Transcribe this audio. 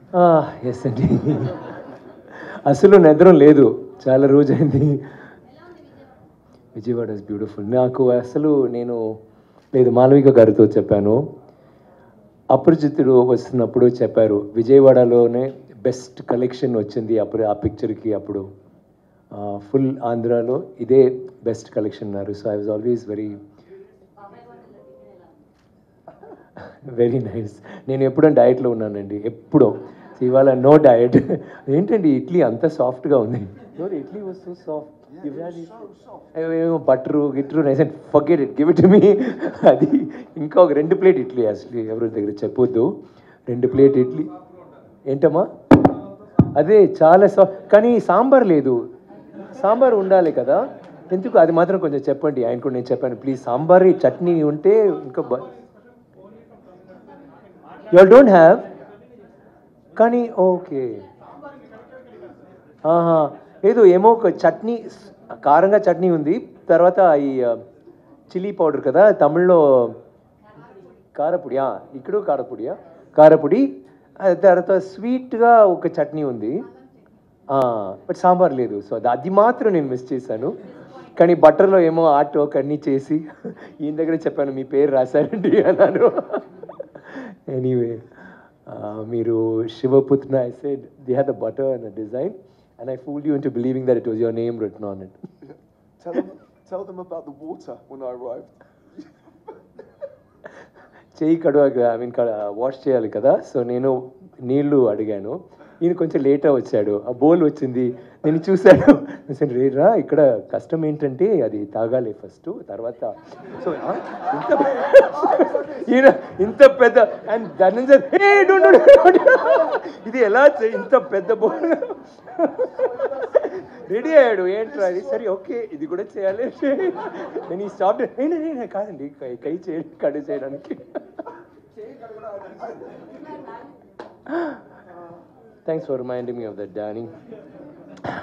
Yes అండి అసలు నిద్రం లేదు చాలా రోజైంది విజయవాడ ఇస్ బ్యూటిఫుల్ నాకు అసలు నేను లేదు మాలవిక గారితో చెప్పాను అపరిచితుడు వస్తున్నప్పుడు చెప్పారు విజయవాడలోనే బెస్ట్ కలెక్షన్ వచ్చింది అప్పుడు ఆ పిక్చర్కి అప్పుడు ఫుల్ ఆంధ్రాలో ఇదే బెస్ట్ కలెక్షన్ అన్నారు so I was always very very nice నేను ఎప్పుడూ డయట్లో ఉన్నానండి ఎప్పుడో ఇవాళ నో డయట్ ఏంటండి ఇడ్లీ అంత సాఫ్ట్గా ఉంది ఇడ్లీ వస్తూ సాఫ్ట్ ఏమో బట్టరు గిట్టరు nice and forget it give it me అది ఇంకా ఒక రెండు ప్లేట్ ఇడ్లీ అసలు ఎవరి దగ్గర చెప్పొద్దు రెండు ప్లేట్ ఇడ్లీ ఏంటమ్మా అదే చాలా సా కానీ సాంబార్ లేదు సాంబార్ ఉండాలి కదా ఎందుకు అది మాత్రం కొంచెం చెప్పండి ఆయన కూడా నేను చెప్పాను ప్లీజ్ సాంబార్ చట్నీ ఉంటే ఇంకా బ యూ డోంట్ హ్యావ్ కానీ ఓకే ఆహా లేదు ఏమో ఒక చట్నీ కారంగా చట్నీ ఉంది తర్వాత ఈ చిల్లీ పౌడర్ కదా తమిళ్లో కారపొడియా ఇక్కడ కారపొడియా కారపొడి ఆ తర్వాత స్వీట్గా ఒక చట్నీ ఉంది బట్ సాంబార్ లేదు సో అది- అది మాత్రం నేను మిస్ చేశాను కానీ బట్టర్లో ఏమో ఆర్ట్ వర్క్ అన్నీ చేసి ఈయన దగ్గర చెప్పాను మీ పేరు రాశారండి అన్నాను ఎనీవే మీరు Shivaputra I said they have the butter and design and I fool you into believing that it was your name written on it Tell them, tell them about the water when I arrived. చెయ్యి కడువ I mean wash చేయాలి కదా so నేను నీళ్లు అడిగాను ఈయన కొంచెం లేట్గా వచ్చాడు ఆ బోల్ వచ్చింది నేను చూశాను నేను రేరా ఇక్కడ కష్టం ఏంటంటే అది తాగాలి ఫస్ట్ తర్వాత సో ఆ, ఇంత ఈయన ఇంత పెద్ద అండ్ దాని ఇది ఎలా చే- ఇంత పెద్ద బోల్ రెడీ అయ్యాడు ఏంట్రా అది సరే ఓకే ఇది కూడా చేయాలి నేను ఈ స్టాప్ కాదండి కై కై చేయండి కడు చేయడానికి thanks for reminding me of that Danny